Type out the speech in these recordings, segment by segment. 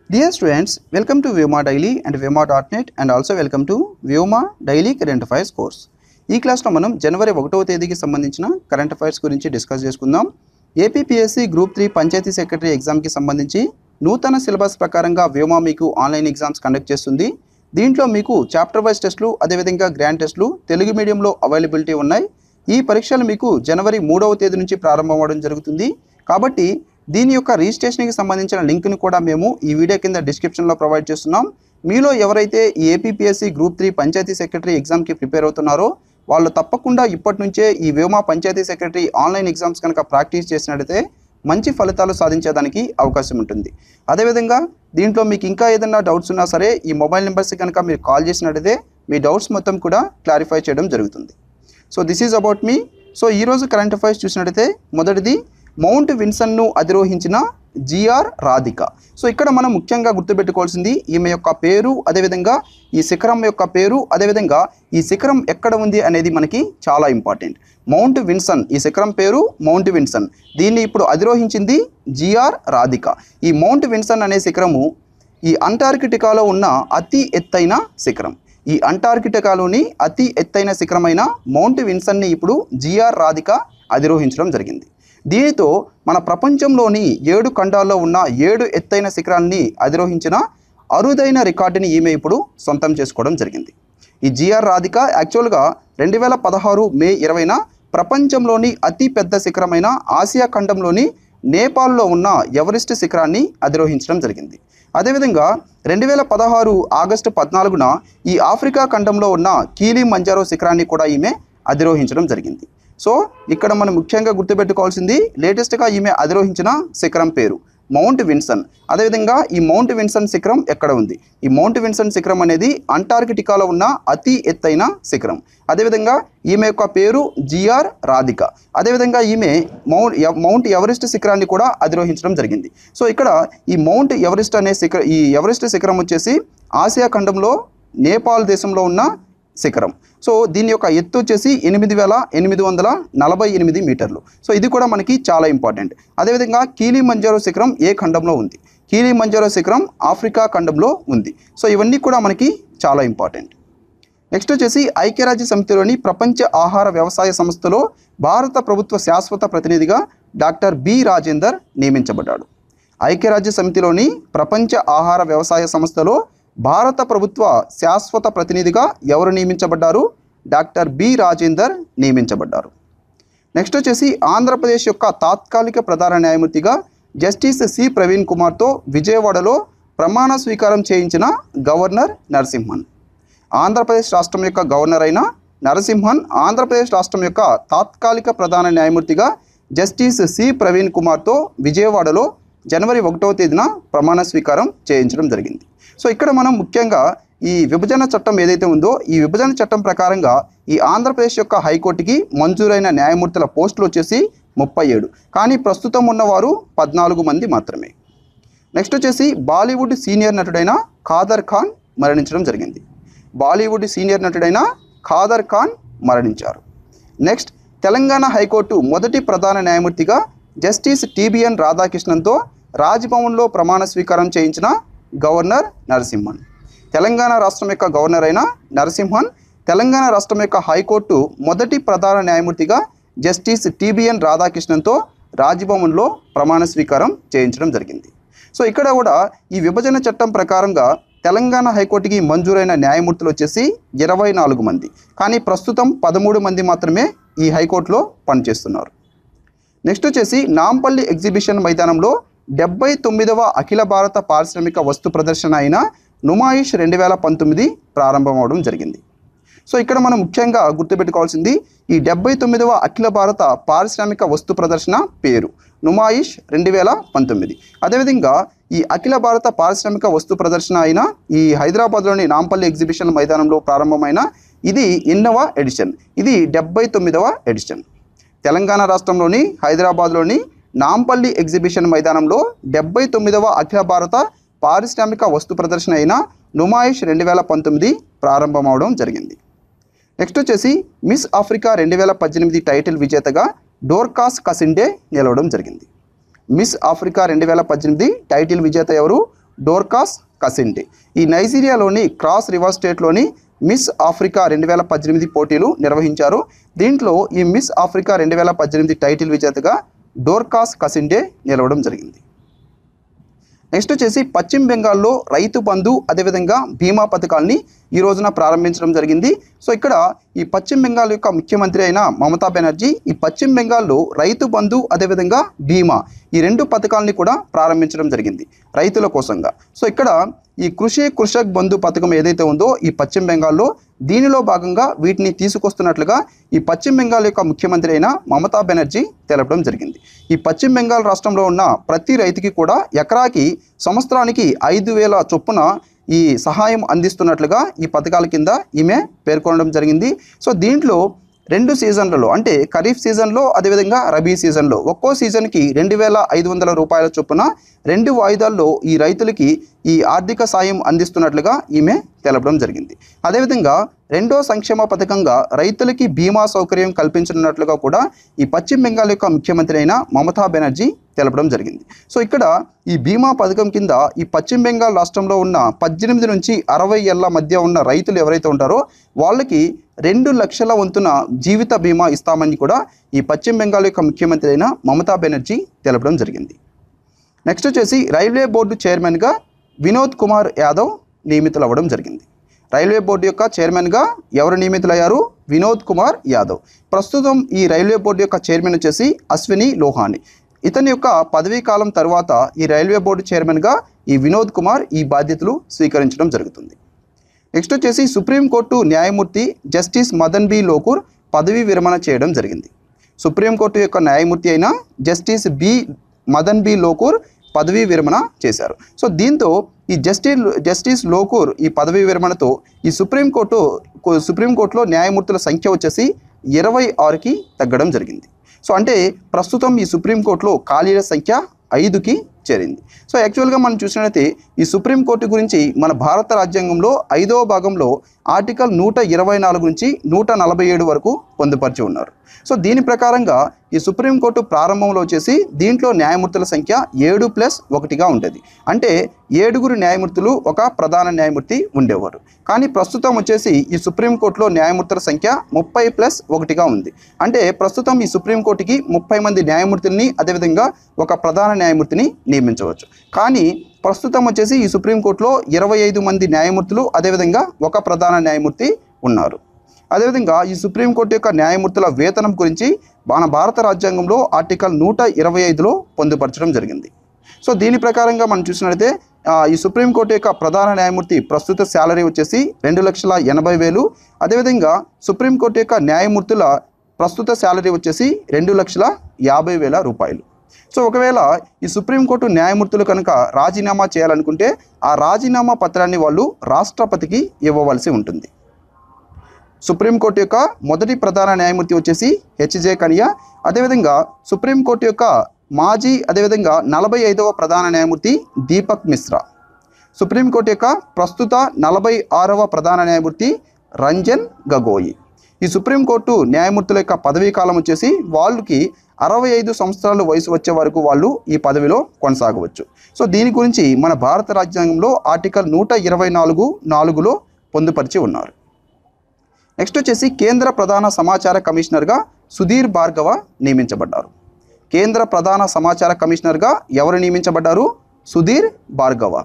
Dear students, welcome to Vyoma Daily and Vyoma.net and also welcome to Vyoma Daily Current Affairs course. ఈ క్లాస్లో మనం జనవరి ఒకటవ తేదీకి సంబంధించిన కరెంట్ అఫైర్స్ గురించి డిస్కస్ చేసుకుందాం APPSC group three panchayat secretary ఎగ్జామ్కి సంబంధించి నూతన సిలబస్ ప్రకారంగా వ్యోమా మీకు ఆన్లైన్ ఎగ్జామ్స్ కండక్ట్ చేస్తుంది దీంట్లో మీకు చాప్టర్ వైజ్ టెస్టులు అదేవిధంగా గ్రాండ్ టెస్టులు తెలుగు మీడియంలో అవైలబిలిటీ ఉన్నాయి ఈ పరీక్షలు మీకు జనవరి మూడవ తేదీ నుంచి ప్రారంభం అవ్వడం జరుగుతుంది కాబట్టి దీని యొక్క రిజిస్ట్రేషన్కి సంబంధించిన లింక్ను కూడా మేము ఈ వీడియో కింద డిస్క్రిప్షన్లో ప్రొవైడ్ చేస్తున్నాం మీలో ఎవరైతే ఈ APPSC group three panchayat secretary ఎగ్జామ్కి ప్రిపేర్ అవుతున్నారో వాళ్ళు తప్పకుండా ఇప్పటి నుంచే ఈ Vyoma panchayat secretary online exams కనుక ప్రాక్టీస్ చేసినట్లయితే మంచి ఫలితాలు సాధించేదానికి అవకాశం ఉంటుంది అదేవిధంగా దీంట్లో మీకు ఇంకా ఏదైనా డౌట్స్ ఉన్నా సరే ఈ మొబైల్ నెంబర్స్కి కనుక మీరు కాల్ చేసినట్లయితే మీ డౌట్స్ మొత్తం కూడా క్లారిఫై చేయడం జరుగుతుంది సో దిస్ ఈజ్ అబౌట్ మీ సో ఈరోజు కరెంట్ అఫైర్స్ చూసినట్టయితే మొదటిది మౌంట్ విన్సన్ను అధిరోహించిన జిఆర్ రాధిక సో ఇక్కడ మనం ముఖ్యంగా గుర్తుపెట్టుకోవాల్సింది ఈమె యొక్క పేరు అదేవిధంగా ఈ శిఖరం యొక్క పేరు అదేవిధంగా ఈ శిఖరం ఎక్కడ ఉంది అనేది మనకి చాలా ఇంపార్టెంట్ మౌంట్ విన్సన్ ఈ శిఖరం పేరు మౌంట్ విన్సన్ దీన్ని ఇప్పుడు అధిరోహించింది జిఆర్ రాధిక ఈ మౌంట్ విన్సన్ అనే శిఖరము ఈ అంటార్కిటికాలో ఉన్న అతి ఎత్తైన శిఖరం ఈ అంటార్కిటికాలోని అతి ఎత్తైన శిఖరమైన మౌంట్ విన్సన్ని ఇప్పుడు జిఆర్ రాధిక అధిరోహించడం జరిగింది దీనితో మన ప్రపంచంలోని ఏడు ఖండాల్లో ఉన్న ఏడు ఎత్తైన శిఖరాన్ని అధిరోహించిన అరుదైన రికార్డుని ఈమె ఇప్పుడు సొంతం చేసుకోవడం జరిగింది ఈ జిఆర్ రాధిక యాక్చువల్గా రెండు వేల పదహారు మే ఇరవైన ప్రపంచంలోని అతి పెద్ద శిఖరమైన ఆసియా ఖండంలోని నేపాల్లో ఉన్న ఎవరెస్ట్ శిఖరాన్ని అధిరోహించడం జరిగింది అదేవిధంగా రెండు వేల పదహారు ఆగస్టు పద్నాలుగున ఈ ఆఫ్రికా ఖండంలో ఉన్న కీలి మంజారో శిఖరాన్ని కూడా ఈమె అధిరోహించడం జరిగింది సో ఇక్కడ మనం ముఖ్యంగా గుర్తుపెట్టుకోవాల్సింది లేటెస్ట్గా ఈమె అధిరోహించిన శిఖరం పేరు మౌంట్ విన్సన్ అదేవిధంగా ఈ మౌంట్ విన్సన్ శిఖరం ఎక్కడ ఉంది ఈ మౌంట్ విన్సన్ శిఖరం అనేది అంటార్కిటికాలో ఉన్న అతి ఎత్తైన శిఖరం అదేవిధంగా ఈమె యొక్క పేరు జిఆర్ రాధిక అదేవిధంగా ఈమె మౌంట్ ఎవ- మౌంట్ ఎవరెస్ట్ శిఖరాన్ని కూడా అధిరోహించడం జరిగింది సో ఇక్కడ ఈ మౌంట్ ఎవరెస్ట్ అనే శిఖర ఈ ఎవరెస్ట్ శిఖరం వచ్చేసి ఆసియా ఖండంలో నేపాల్ దేశంలో ఉన్న శిఖరం సో దీని యొక్క ఎత్తు వచ్చేసి ఎనిమిది వేల ఎనిమిది వందల నలభై ఎనిమిది మీటర్లు సో ఇది కూడా మనకి చాలా ఇంపార్టెంట్ అదేవిధంగా కీలి మంజారో శిఖరం ఏ ఖండంలో ఉంది కీలి మంజారో శిఖరం ఆఫ్రికా ఖండంలో ఉంది సో ఇవన్నీ కూడా మనకి చాలా ఇంపార్టెంట్ నెక్స్ట్ వచ్చేసి ఐక్యరాజ్య సమితిలోని ప్రపంచ ఆహార వ్యవసాయ సంస్థలో భారత ప్రభుత్వ శాశ్వత ప్రతినిధిగా డాక్టర్ బి రాజేందర్ నియమించబడ్డాడు ఐక్యరాజ్య సమితిలోని ప్రపంచ ఆహార వ్యవసాయ సంస్థలో భారత ప్రభుత్వ శాశ్వత ప్రతినిధిగా ఎవరు నియమించబడ్డారు డాక్టర్ బి రాజేందర్ నియమించబడ్డారు నెక్స్ట్ వచ్చేసి ఆంధ్రప్రదేశ్ యొక్క తాత్కాలిక ప్రధాన న్యాయమూర్తిగా జస్టిస్ సి ప్రవీణ్ కుమార్తో విజయవాడలో ప్రమాణ స్వీకారం చేయించిన గవర్నర్ నరసింహన్ ఆంధ్రప్రదేశ్ రాష్ట్రం యొక్క గవర్నర్ అయిన నరసింహన్ ఆంధ్రప్రదేశ్ రాష్ట్రం యొక్క తాత్కాలిక ప్రధాన న్యాయమూర్తిగా జస్టిస్ సి ప్రవీణ్ కుమార్తో విజయవాడలో జనవరి ఒకటవ తేదీన ప్రమాణ స్వీకారం చేయించడం జరిగింది సో ఇక్కడ మనం ముఖ్యంగా ఈ విభజన చట్టం ఏదైతే ఉందో ఈ విభజన చట్టం ప్రకారంగా ఈ ఆంధ్రప్రదేశ్ యొక్క హైకోర్టుకి మంజూరైన న్యాయమూర్తుల పోస్టులు వచ్చేసి ముప్పై ఏడు కానీ ప్రస్తుతం ఉన్నవారు పద్నాలుగు మంది మాత్రమే నెక్స్ట్ వచ్చేసి బాలీవుడ్ సీనియర్ నటుడైన ఖాదర్ ఖాన్ మరణించడం జరిగింది బాలీవుడ్ సీనియర్ నటుడైన ఖాదర్ ఖాన్ మరణించారు నెక్స్ట్ తెలంగాణ హైకోర్టు మొదటి ప్రధాన న్యాయమూర్తిగా జస్టిస్ టిబిఎన్ రాధాకృష్ణన్తో రాజ్భవన్లో ప్రమాణ స్వీకారం చేయించిన గవర్నర్ నరసింహన్ తెలంగాణ రాష్ట్రం యొక్క గవర్నర్ అయిన నరసింహన్ తెలంగాణ రాష్ట్రం యొక్క హైకోర్టు మొదటి ప్రధాన న్యాయమూర్తిగా జస్టిస్ టిబిఎన్ రాధాకృష్ణన్తో రాజ్భవన్లో ప్రమాణ స్వీకారం చేయించడం జరిగింది సో ఇక్కడ కూడా ఈ విభజన చట్టం ప్రకారంగా తెలంగాణ హైకోర్టుకి మంజూరైన న్యాయమూర్తులు వచ్చేసి ఇరవై నాలుగు మంది కానీ ప్రస్తుతం పదమూడు మంది మాత్రమే ఈ హైకోర్టులో పనిచేస్తున్నారు నెక్స్ట్ వచ్చేసి నాంపల్లి ఎగ్జిబిషన్ మైదానంలో డెబ్బై తొమ్మిదవ అఖిల భారత పారిశ్రామిక వస్తు ప్రదర్శన అయిన నుమాయిష్ రెండు వేల పంతొమ్మిది ప్రారంభమవడం జరిగింది సో ఇక్కడ మనం ముఖ్యంగా గుర్తుపెట్టుకోవాల్సింది ఈ డెబ్బై తొమ్మిదవ అఖిల భారత పారిశ్రామిక వస్తు ప్రదర్శన పేరు నుమాయిష్ రెండు వేల పంతొమ్మిది అదేవిధంగా ఈ అఖిల భారత పారిశ్రామిక వస్తు ప్రదర్శన అయిన ఈ హైదరాబాద్లోని నాంపల్లి ఎగ్జిబిషన్ మైదానంలో ప్రారంభమైన ఇది ఎన్నవ ఎడిషన్ ఇది డెబ్బై తొమ్మిదవ ఎడిషన్ తెలంగాణ రాష్ట్రంలోని హైదరాబాద్లోని నాంపల్లి ఎగ్జిబిషన్ మైదానంలో డెబ్బై తొమ్మిదవ అఖిల భారత పారిశ్రామిక వస్తు ప్రదర్శన అయిన నుమాయిష్ రెండు వేల పంతొమ్మిది ప్రారంభమవడం జరిగింది నెక్స్ట్ వచ్చేసి మిస్ ఆఫ్రికా రెండు వేల పద్దెనిమిది టైటిల్ విజేతగా డోర్కాస్ కసిండే నిలవడం జరిగింది మిస్ ఆఫ్రికా రెండు వేల పద్దెనిమిది టైటిల్ విజేత ఎవరు డోర్కాస్ కసింటి ఈ నైజీరియాలోని క్రాస్ రివర్ స్టేట్లోని మిస్ ఆఫ్రికా రెండు వేల పద్దెనిమిది పోటీలు నిర్వహించారు దీంట్లో ఈ మిస్ ఆఫ్రికా రెండు వేల పద్దెనిమిది టైటిల్ విజేతగా డోర్కాస్ కసిండే నిలవడం జరిగింది నెక్స్ట్ వచ్చేసి పశ్చిమ బెంగాల్లో రైతు బంధు అదేవిధంగా బీమా పథకాల్ని ఈ రోజున ప్రారంభించడం జరిగింది సో ఇక్కడ ఈ పశ్చిమ బెంగాల్ యొక్క ముఖ్యమంత్రి అయిన మమతా బెనర్జీ ఈ పశ్చిమ బెంగాల్లో రైతు బంధు అదేవిధంగా బీమా ఈ రెండు పథకాలని కూడా ప్రారంభించడం జరిగింది రైతుల కోసంగా సో ఇక్కడ ఈ కృషి కృషక్ బంధు పథకం ఏదైతే ఉందో ఈ పశ్చిమ బెంగాల్లో దీనిలో భాగంగా వీటిని తీసుకొస్తున్నట్లుగా ఈ పశ్చిమ బెంగాల్ యొక్క ముఖ్యమంత్రి అయిన మమతా బెనర్జీ తెలపడం జరిగింది ఈ పశ్చిమ బెంగాల్ రాష్ట్రంలో ఉన్న ప్రతి రైతుకి కూడా ఎకరాకి సంవత్సరానికి ఐదు వేల చొప్పున ఈ సహాయం అందిస్తున్నట్లుగా ఈ పథకాల కింద ఈమె పేర్కొనడం జరిగింది సో దీంట్లో రెండు సీజన్లలో అంటే ఖరీఫ్ సీజన్లో అదేవిధంగా రబీ సీజన్లో ఒక్కో సీజన్కి రెండు వేల ఐదు వందల రూపాయల చొప్పున రెండు వాయిదాల్లో ఈ రైతులకి ఈ ఆర్థిక సాయం అందిస్తున్నట్లుగా ఈమె తెలపడం జరిగింది అదేవిధంగా రెండో సంక్షేమ పథకంగా రైతులకి బీమా సౌకర్యం కల్పించనున్నట్లుగా కూడా ఈ పశ్చిమ బెంగాల్ యొక్క ముఖ్యమంత్రి అయిన మమతా బెనర్జీ తెలపడం జరిగింది సో ఇక్కడ ఈ బీమా పథకం కింద ఈ పశ్చిమ బెంగాల్ రాష్ట్రంలో ఉన్న పద్దెనిమిది నుంచి అరవై ఏళ్ల మధ్య ఉన్న రైతులు ఎవరైతే ఉంటారో వాళ్ళకి రెండు లక్షల వంతున జీవిత బీమా ఇస్తామని కూడా ఈ పశ్చిమ బెంగాల్ యొక్క ముఖ్యమంత్రి అయిన మమతా బెనర్జీ తెలపడం జరిగింది నెక్స్ట్ వచ్చేసి రైల్వే బోర్డు చైర్మన్గా వినోద్ కుమార్ యాదవ్ నియమితులు అవ్వడం జరిగింది రైల్వే బోర్డు యొక్క చైర్మన్గా ఎవరు నియమితులయ్యారు వినోద్ కుమార్ యాదవ్ ప్రస్తుతం ఈ రైల్వే బోర్డు యొక్క చైర్మన్ వచ్చేసి అశ్విని లోహాని ఇతని యొక్క పదవీ కాలం తర్వాత ఈ రైల్వే బోర్డు చైర్మన్గా ఈ వినోద్ కుమార్ ఈ బాధ్యతలు స్వీకరించడం జరుగుతుంది నెక్స్ట్ వచ్చేసి సుప్రీంకోర్టు న్యాయమూర్తి జస్టిస్ మదన్ బి లోకూర్ పదవీ విరమణ చేయడం జరిగింది సుప్రీంకోర్టు యొక్క న్యాయమూర్తి అయిన justice B Madan B Lokur పదవీ విరమణ చేశారు సో దీంతో ఈ జస్టిస్ జస్టిస్ లోకూర్ ఈ పదవీ విరమణతో ఈ సుప్రీంకోర్టు కు- సుప్రీంకోర్టులో న్యాయమూర్తుల సంఖ్య వచ్చేసి ఇరవై ఆరుకి తగ్గడం జరిగింది సో అంటే ప్రస్తుతం ఈ సుప్రీంకోర్టులో ఖాళీల సంఖ్య ఐదుకి చేరింది సో యాక్చువల్గా మనం చూసినట్లయితే ఈ సుప్రీంకోర్టు గురించి మన భారత రాజ్యాంగంలో ఐదవ భాగంలో ఆర్టికల్ నూట ఇరవై నాలుగు నుంచి నూట నలభై ఏడు వరకు పొందుపరిచి ఉన్నారు సో దీని ప్రకారంగా ఈ సుప్రీంకోర్టు ప్రారంభంలో వచ్చేసి దీంట్లో న్యాయమూర్తుల సంఖ్య ఏడు ప్లస్ ఒకటిగా ఉంటుంది అంటే ఏడుగురు న్యాయమూర్తులు ఒక ప్రధాన న్యాయమూర్తి ఉండేవారు కానీ ప్రస్తుతం వచ్చేసి ఈ సుప్రీంకోర్టులో న్యాయమూర్తుల సంఖ్య ముప్పై ప్లస్ ఒకటిగా ఉంది అంటే ప్రస్తుతం ఈ సుప్రీంకోర్టుకి ముప్పై మంది న్యాయమూర్తుల్ని అదేవిధంగా ఒక ప్రధాన న్యాయమూర్తిని నియమించవచ్చు కానీ ప్రస్తుతం వచ్చేసి ఈ సుప్రీంకోర్టులో ఇరవై ఐదు మంది న్యాయమూర్తులు అదేవిధంగా ఒక ప్రధాన న్యాయమూర్తి ఉన్నారు అదేవిధంగా ఈ సుప్రీంకోర్టు యొక్క న్యాయమూర్తుల వేతనం గురించి మన భారత రాజ్యాంగంలో ఆర్టికల్ నూట ఇరవై ఐదులో పొందుపరచడం జరిగింది సో దీని ప్రకారంగా మనం చూసినట్లయితే ఆ, ఈ సుప్రీంకోర్టు యొక్క ప్రధాన న్యాయమూర్తి ప్రస్తుత శాలరీ వచ్చేసి రెండు లక్షల ఎనభై వేలు అదేవిధంగా సుప్రీంకోర్టు యొక్క న్యాయమూర్తుల ప్రస్తుత శాలరీ వచ్చేసి రెండు లక్షల యాభై వేల రూపాయలు సో ఒకవేళ ఈ సుప్రీంకోర్టు న్యాయమూర్తులు కనుక రాజీనామా చేయాలనుకుంటే ఆ రాజీనామా పత్రాన్ని వాళ్ళు రాష్ట్రపతికి ఇవ్వవలసి ఉంటుంది సుప్రీంకోర్టు యొక్క మొదటి ప్రధాన న్యాయమూర్తి వచ్చేసి హెచ్జే కనియా అదేవిధంగా సుప్రీంకోర్టు యొక్క మాజీ అదేవిధంగా నలభై ఐదవ ప్రధాన న్యాయమూర్తి దీపక్ మిశ్రా సుప్రీంకోర్టు యొక్క ప్రస్తుత నలభై ఆరవ ప్రధాన న్యాయమూర్తి రంజన్ గగోయి ఈ సుప్రీంకోర్టు న్యాయమూర్తుల యొక్క పదవీ కాలం వచ్చేసి వాళ్ళకి అరవై ఐదు సంవత్సరాల వయసు వచ్చే వరకు వాళ్ళు ఈ పదవిలో కొనసాగవచ్చు సో దీని గురించి మన భారత రాజ్యాంగంలో ఆర్టికల్ నూట ఇరవై నాలుగు నాలుగులో పొందుపరిచి ఉన్నారు నెక్స్ట్ వచ్చేసి కేంద్ర ప్రధాన సమాచార కమిషనర్గా సుధీర్ భార్గవ నియమించబడ్డారు కేంద్ర ప్రధాన సమాచార కమిషనర్గా ఎవరు నియమించబడ్డారు సుధీర్ భార్గవ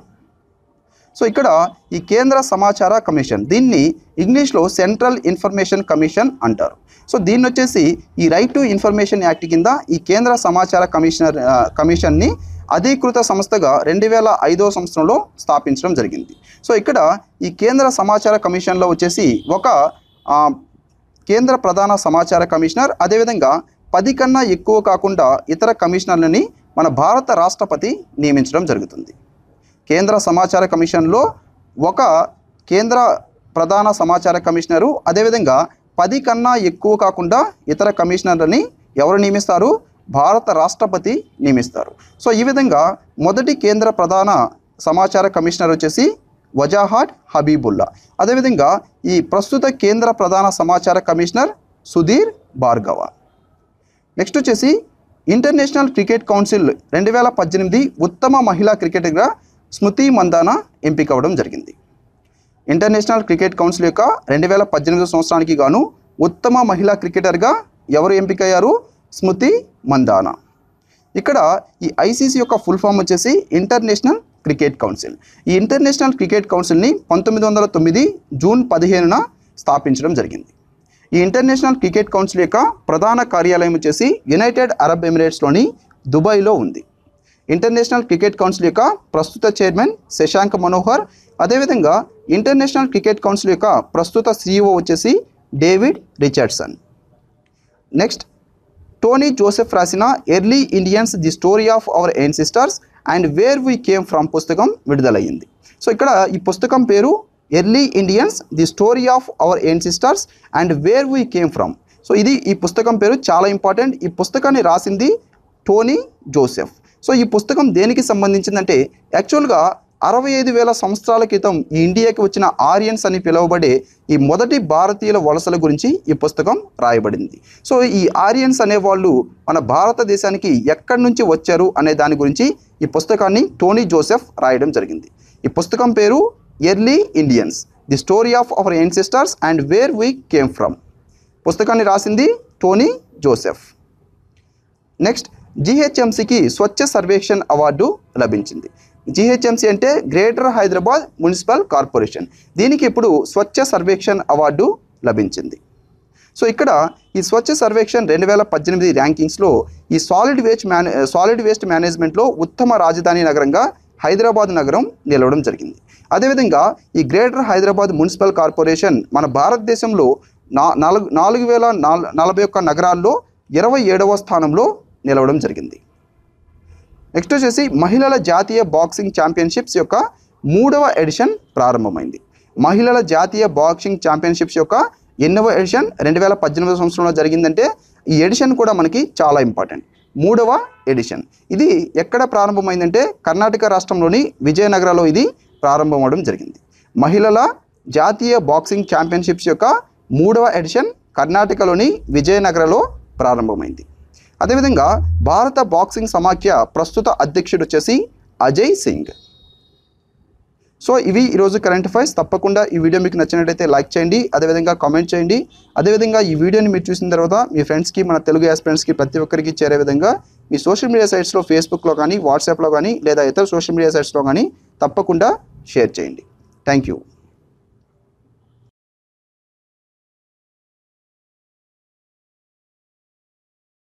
సో ఇక్కడ ఈ కేంద్ర సమాచార కమిషన్ దీన్ని ఇంగ్లీష్లో సెంట్రల్ ఇన్ఫర్మేషన్ కమిషన్ అంటారు సో దీన్ని వచ్చేసి ఈ రైట్ టు ఇన్ఫర్మేషన్ యాక్ట్ కింద ఈ కేంద్ర సమాచార కమిషనర్ ఆ, కమిషన్ని అధీకృత సంస్థగా రెండు వేల ఐదో సంవత్సరంలో స్థాపించడం జరిగింది సో ఇక్కడ ఈ కేంద్ర సమాచార కమిషన్లో వచ్చేసి ఒక ఆ, కేంద్ర ప్రధాన సమాచార కమిషనర్ అదేవిధంగా పది కన్నా ఎక్కువ కాకుండా ఇతర కమిషనర్లని మన భారత రాష్ట్రపతి నియమించడం జరుగుతుంది కేంద్ర సమాచార కమిషన్లో ఒక కేంద్ర ప్రధాన సమాచార కమిషనరు అదేవిధంగా పది కన్నా ఎక్కువ కాకుండా ఇతర కమిషనర్లని ఎవరు నియమిస్తారు భారత రాష్ట్రపతి నియమిస్తారు సో ఈ విధంగా మొదటి కేంద్ర ప్రధాన సమాచార కమిషనర్ వచ్చేసి వజాహాట్ హబీబుల్లా అదేవిధంగా ఈ ప్రస్తుత కేంద్ర ప్రధాన సమాచార కమిషనర్ సుధీర్ భార్గవ నెక్స్ట్ వచ్చేసి ఇంటర్నేషనల్ క్రికెట్ కౌన్సిల్ రెండు వేల పద్దెనిమిది ఉత్తమ మహిళా క్రికెటర్గా స్మృతి మందాన ఎంపిక అవ్వడం జరిగింది ఇంటర్నేషనల్ క్రికెట్ కౌన్సిల్ యొక్క రెండు వేల పద్దెనిమిది సంవత్సరానికి గాను ఉత్తమ మహిళా క్రికెటర్గా ఎవరు ఎంపికయ్యారు స్మృతి మందాన ఇక్కడ ఈ ఐసీసీ యొక్క ఫుల్ ఫామ్ వచ్చేసి ఇంటర్నేషనల్ క్రికెట్ కౌన్సిల్ ఈ ఇంటర్నేషనల్ క్రికెట్ కౌన్సిల్ని పంతొమ్మిది వందల తొమ్మిది జూన్ పదిహేనున స్థాపించడం జరిగింది ఈ ఇంటర్నేషనల్ క్రికెట్ కౌన్సిల్ యొక్క ప్రధాన కార్యాలయం వచ్చేసి యునైటెడ్ అరబ్ ఎమిరేట్స్లోని దుబాయ్లో ఉంది ఇంటర్నేషనల్ క్రికెట్ కౌన్సిల్ యొక్క ప్రస్తుత చైర్మన్ శశాంక్ మనోహర్ అదేవిధంగా ఇంటర్నేషనల్ క్రికెట్ కౌన్సిల్ యొక్క ప్రస్తుత సీఈఓ వచ్చేసి David Richardson next Tony Joseph రాసిన early Indians the story of our ancestors and where we came from పుస్తకం విడుదలయ్యింది సో ఇక్కడ ఈ పుస్తకం పేరు early Indians the story of our ancestors and where we came from so ఇది ఈ పుస్తకం పేరు చాలా ఇంపార్టెంట్ ఈ పుస్తకాన్ని రాసింది టోనీ జోసెఫ్ సో ఈ పుస్తకం దేనికి సంబంధించిందంటే యాక్చువల్గా అరవై ఐదు వేల సంవత్సరాల క్రితం ఈ ఇండియాకి వచ్చిన ఆరియన్స్ అని పిలువబడే ఈ మొదటి భారతీయుల వలసల గురించి ఈ పుస్తకం రాయబడింది సో ఈ ఆరియన్స్ అనేవాళ్ళు మన భారతదేశానికి ఎక్కడి నుంచి వచ్చారు అనే దాని గురించి ఈ పుస్తకాన్ని టోనీ జోసెఫ్ రాయడం జరిగింది ఈ పుస్తకం పేరు early Indians the story of our ancestors and where we came from పుస్తకాన్ని రాసింది టోనీ జోసెఫ్ నెక్స్ట్ జిహెచ్ఎంసికి స్వచ్ఛ సర్వేక్షణ్ అవార్డు లభించింది జిహెచ్ఎంసి అంటే గ్రేటర్ హైదరాబాద్ మున్సిపల్ కార్పొరేషన్ దీనికి ఇప్పుడు స్వచ్ఛ సర్వేక్షణ్ అవార్డు లభించింది సో ఇక్కడ ఈ స్వచ్ఛ సర్వేక్షణ్ రెండు వేల పద్దెనిమిది ర్యాంకింగ్స్లో ఈ solid waste mane solid waste మేనేజ్మెంట్లో ఉత్తమ రాజధాని నగరంగా హైదరాబాద్ నగరం నిలవడం జరిగింది అదేవిధంగా ఈ గ్రేటర్ హైదరాబాద్ మున్సిపల్ కార్పొరేషన్ మన భారతదేశంలో నా నాలుగు నాలుగు వేల నాల్ నలభై ఒక్క నగరాల్లో ఇరవై ఏడవ స్థానంలో నిలవడం జరిగింది నెక్స్ట్ వచ్చేసి మహిళల జాతీయ బాక్సింగ్ ఛాంపియన్షిప్స్ యొక్క మూడవ ఎడిషన్ ప్రారంభమైంది మహిళల జాతీయ బాక్సింగ్ ఛాంపియన్షిప్స్ యొక్క ఎన్నవ ఎడిషన్ రెండు వేల పద్దెనిమిదవ సంవత్సరంలో జరిగిందంటే ఈ ఎడిషన్ కూడా మనకి చాలా ఇంపార్టెంట్ మూడవ ఎడిషన్ ఇది ఎక్కడ ప్రారంభమైందంటే కర్ణాటక రాష్ట్రంలోని విజయనగరంలో ఇది ప్రారంభమవడం జరిగింది మహిళల జాతీయ బాక్సింగ్ ఛాంపియన్షిప్స్ యొక్క మూడవ ఎడిషన్ కర్ణాటకలోని విజయనగరంలో ప్రారంభమైంది అదేవిధంగా భారత బాక్సింగ్ సమాఖ్య ప్రస్తుత అధ్యక్షుడు వచ్చేసి అజయ్ సింగ్ సో ఇవి ఈరోజు కరెంట్ అఫైర్స్ తప్పకుండా ఈ వీడియో మీకు నచ్చినట్లయితే లైక్ చేయండి అదేవిధంగా కామెంట్ చేయండి అదేవిధంగా ఈ వీడియోని మీరు చూసిన తర్వాత మీ ఫ్రెండ్స్కి మన తెలుగు యాస్పిరెంట్స్కి ప్రతి ఒక్కరికి చేరే విధంగా మీ సోషల్ మీడియా సైట్స్లో ఫేస్బుక్లో కానీ వాట్సాప్లో కానీ లేదా ఇతర సోషల్ మీడియా సైట్స్లో కానీ తప్పకుండా షేర్ చేయండి థ్యాంక్ యూ